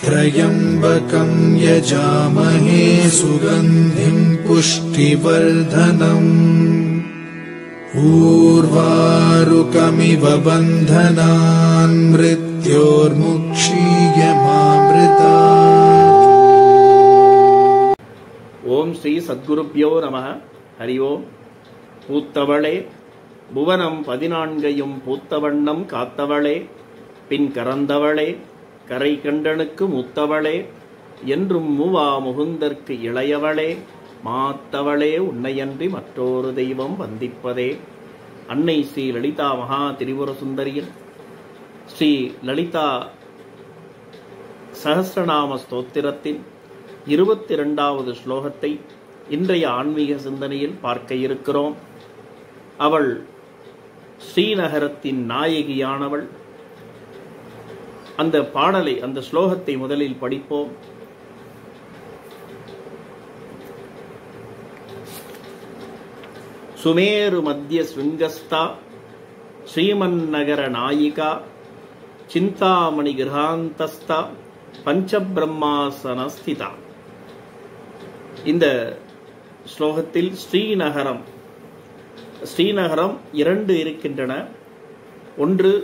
त्र्यम्बकम् यजामहे सुगन्धिम् पुष्टिवर्धनम् ऊर्वारुकमिव बन्धनान् मृत्योर्मुक्षीयमामृता ஓம் ஸ்ரீ சத்குருப்யோ நம ஹரி ஓம் பூத்தவளே புவனம் பதினான்கையும் பூத்தவண்ணம் காத்தவளே பின் கறந்தவளே கரை கண்டனுக்கு மூத்தவளே என்றும் மூவா முகுந்தற்கு இளையவளே மாத்தவளே உன்னையன்றி மற்றொரு தெய்வம் வந்திப்பதே அன்னை ஸ்ரீ லலிதா மகா திரிபுர சுந்தரியின் ஸ்ரீ லலிதா சஹஸ்ரநாம ஸ்தோத்திரத்தின் இருபத்தி இரண்டாவது ஸ்லோகத்தை இன்றைய ஆன்மீக சிந்தனையில் பார்க்க இருக்கிறோம் அவள் ஸ்ரீநகரத்தின் நாயகியானவள் அந்த பாடலை அந்த ஸ்லோகத்தை முதலில் படிப்போம் சுமேரு மத்திய ஸ்ருங்கஸ்தா ஸ்ரீமன்னகர நாயிகா சிந்தாமணி கிரகாந்தஸ்தா பஞ்சபிரம்மாசனஸ்திதா இந்த ஸ்லோகத்தில் ஸ்ரீநகரம் ஸ்ரீநகரம் இரண்டு இருக்கின்றன ஒன்று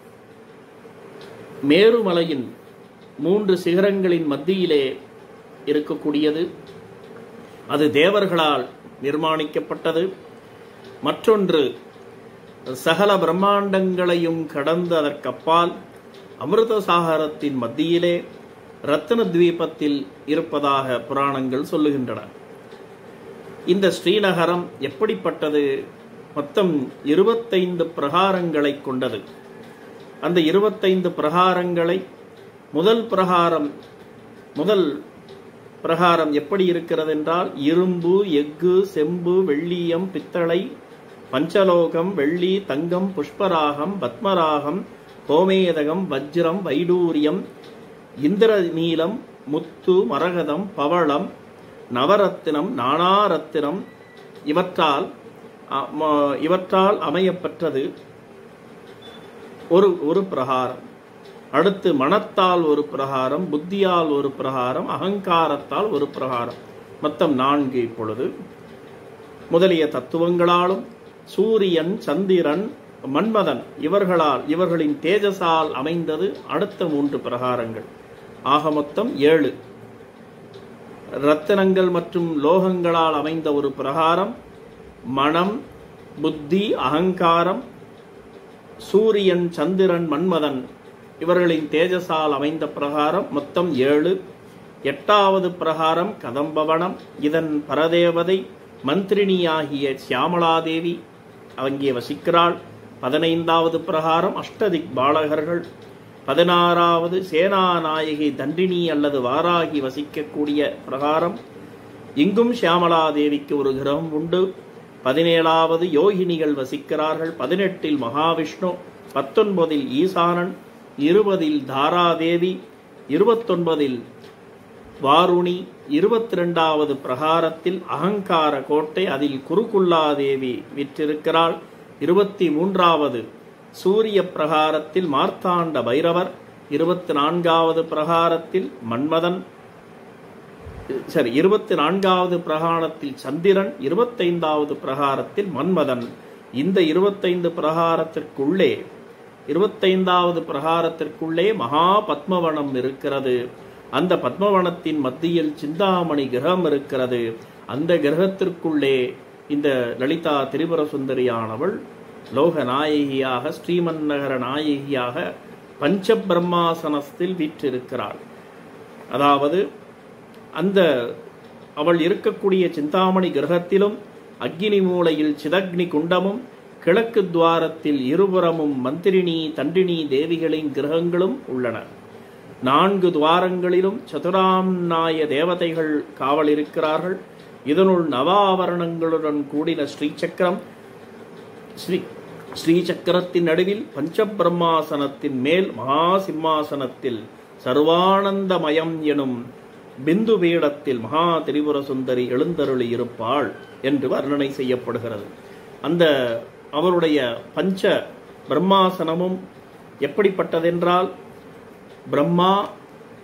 மேருமலையின் மூன்று சிகரங்களின் மத்தியிலே இருக்கக்கூடியது அது தேவர்களால் நிர்மாணிக்கப்பட்டது மற்றொன்று சகல பிரம்மாண்டங்களையும் கடந்து அதற்கப்பால் அமிர்தசாகரத்தின் மத்தியிலே ரத்தன தீபத்தில் இருப்பதாக புராணங்கள் சொல்லுகின்றன இந்த ஸ்ரீநகரம் எப்படிப்பட்டது மொத்தம் இருபத்தைந்து பிரகாரங்களை கொண்டது அந்த இருபத்தைந்து பிரகாரங்களை முதல் பிரகாரம் முதல் பிரகாரம் எப்படி இருக்கிறது என்றால் இரும்பு எஃகு செம்பு வெள்ளியம் பித்தளை பஞ்சலோகம் வெள்ளி தங்கம் புஷ்பராகம் பத்மராகம் கோமேதகம் வஜ்ரம் வைடூரியம் இந்திரநீலம் முத்து மரகதம் பவளம் நவரத்தினம் நானாரத்தினம் இவற்றால் அ, ம- இவற்றால் அமையப்பெற்றது ஒரு ஒரு பிரகாரம் அடுத்து மனத்தால் ஒரு பிரகாரம் புத்தியால் ஒரு பிரகாரம் அகங்காரத்தால் ஒரு பிரகாரம் மொத்தம் நான்கு இப்பொழுது முதலிய தத்துவங்களாலும் சூரியன் சந்திரன் மன்மதன் இவர்களால் இவர்களின் தேஜஸால் அமைந்தது அடுத்த மூன்று பிரகாரங்கள் ஆக மொத்தம் ஏழு ரத்தினங்கள் மற்றும் லோகங்களால் அமைந்த ஒரு பிரகாரம் மனம் புத்தி அகங்காரம் சூரியன் சந்திரன் மன்மதன் இவர்களின் தேஜஸால் அமைந்த பிரகாரம் மொத்தம் ஏழு எட்டாவது பிரகாரம் கதம்பவனம் இதன் பரதேவதை மந்திரினியாகிய சியாமளாதேவி அங்கே வசிக்கிறாள் பதினைந்தாவது பிரகாரம் அஷ்டதிக் பாலகர்கள் பதினாறாவது சேனாநாயகி தண்டினி அல்லது வாராகி வசிக்கக்கூடிய பிரகாரம் இங்கும் சியாமளாதேவிக்கு ஒரு கிரகம் உண்டு பதினேழாவது யோகினிகள் வசிக்கிறார்கள் பதினெட்டில் மகாவிஷ்ணு பத்தொன்பதில் ஈசானன் இருபதில் தாராதேவி இருபத்தொன்பதில் வாருணி இருபத்தி ரெண்டாவது பிரகாரத்தில் அகங்கார கோட்டை அதில் குருகுல்லாதேவி விற்றிருக்கிறாள் இருபத்தி மூன்றாவது சூரிய பிரகாரத்தில் மார்த்தாண்ட பைரவர் இருபத்தி நான்காவது பிரகாரத்தில் மன்மதன் சரி இருபத்தி நான்காவது பிரகாரத்தில் சந்திரன் இருபத்தைந்தாவது பிரகாரத்தில் மன்மதன் இந்த இருபத்தைந்து பிரகாரத்திற்குள்ளே இருபத்தைந்தாவது பிரகாரத்திற்குள்ளே மகா பத்மவனம் இருக்கிறது அந்த பத்மவனத்தின் மத்தியில் சிந்தாமணி கிரகம் இருக்கிறது அந்த கிரகத்திற்குள்ளே இந்த லலிதா திரிபுர சுந்தரியானவள் லோக நாயகியாக ஸ்ரீமன்னகர நாயகியாக பஞ்ச பிரம்மாசனத்தில் வீற்றிருக்கிறாள் அதாவது அந்த அவள் இருக்கக்கூடிய சிந்தாமணி கிரகத்திலும் அக்னி மூலையில் சிதக்னி குண்டமும் கிழக்கு துவாரத்தில் இருபுறமும் மந்திரினி தண்டினி தேவிகளின் கிரகங்களும் உள்ளன நான்கு துவாரங்களிலும் சதுராம்நாய தேவதைகள் காவல் இருக்கிறார்கள் இதனுள் நவாவரணங்களுடன் கூடின ஸ்ரீசக்கரம் ஸ்ரீ ஸ்ரீசக்கரத்தின் நடுவில் பஞ்சபிரம்மாசனத்தின் மேல் மகா சிம்மாசனத்தில் சர்வானந்தமயம் எனும் பிந்து பீடத்தில் மகா திரிபுர சுந்தரி எழுந்தருளி இருப்பாள் என்று வர்ணனை செய்யப்படுகிறது அந்த அவருடைய பஞ்ச பிரம்மாசனமும் எப்படிப்பட்டதென்றால் பிரம்மா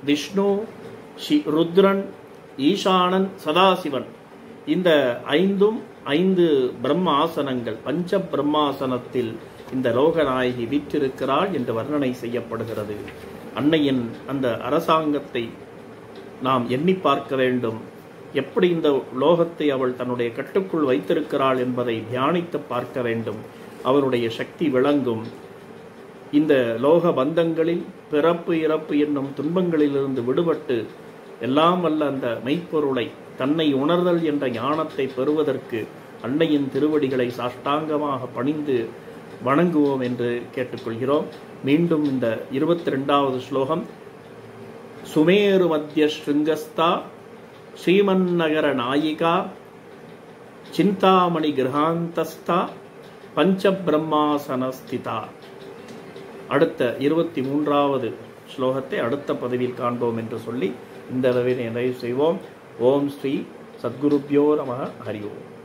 விஷ்ணு ஷி ருத்ரன் ஈசானன் சதாசிவன் இந்த ஐந்தும் ஐந்து பிரம்ம ஆசனங்கள் பஞ்ச பிரம்மாசனத்தில் இந்த லோகநாயகி வீற்றிருக்கிறாள் என்று வர்ணனை செய்யப்படுகிறது அன்னையின் அந்த அரசாங்கத்தை நாம் எண்ணி பார்க்க வேண்டும் எப்படி இந்த லோகத்தை அவள் தன்னுடைய கட்டுக்குள் வைத்திருக்கிறாள் என்பதை தியானித்து பார்க்க வேண்டும் அவருடைய சக்தி விளங்கும் இந்த லோக பந்தங்களில் பிறப்பு இறப்பு என்னும் துன்பங்களிலிருந்து விடுபட்டு எல்லாம் வல்ல அந்த மெய்ப்பொருளை தன்னை உணர்தல் என்ற ஞானத்தை பெறுவதற்கு அன்னையின் திருவடிகளை சாஷ்டாங்கமாக பணிந்து வணங்குவோம் என்று கேட்டுக்கொள்கிறோம் மீண்டும் இந்த இருபத்தி ரெண்டாவது ஸ்லோகம் சுமேரு மத்திய ஸ்ருங்கஸ்தா ஸ்ரீமன்னகர நாயிகா சிந்தாமணி கிரகாந்தஸ்தா பஞ்சபிரம்மாசனஸ்திதா அடுத்த இருபத்தி மூன்றாவது ஸ்லோகத்தை அடுத்த பதிவில் காண்போம் என்று சொல்லி இந்த அளவில் நிறைவு செய்வோம் ஓம் ஸ்ரீ சத்குருப்யோ நம ஹரி ஓம்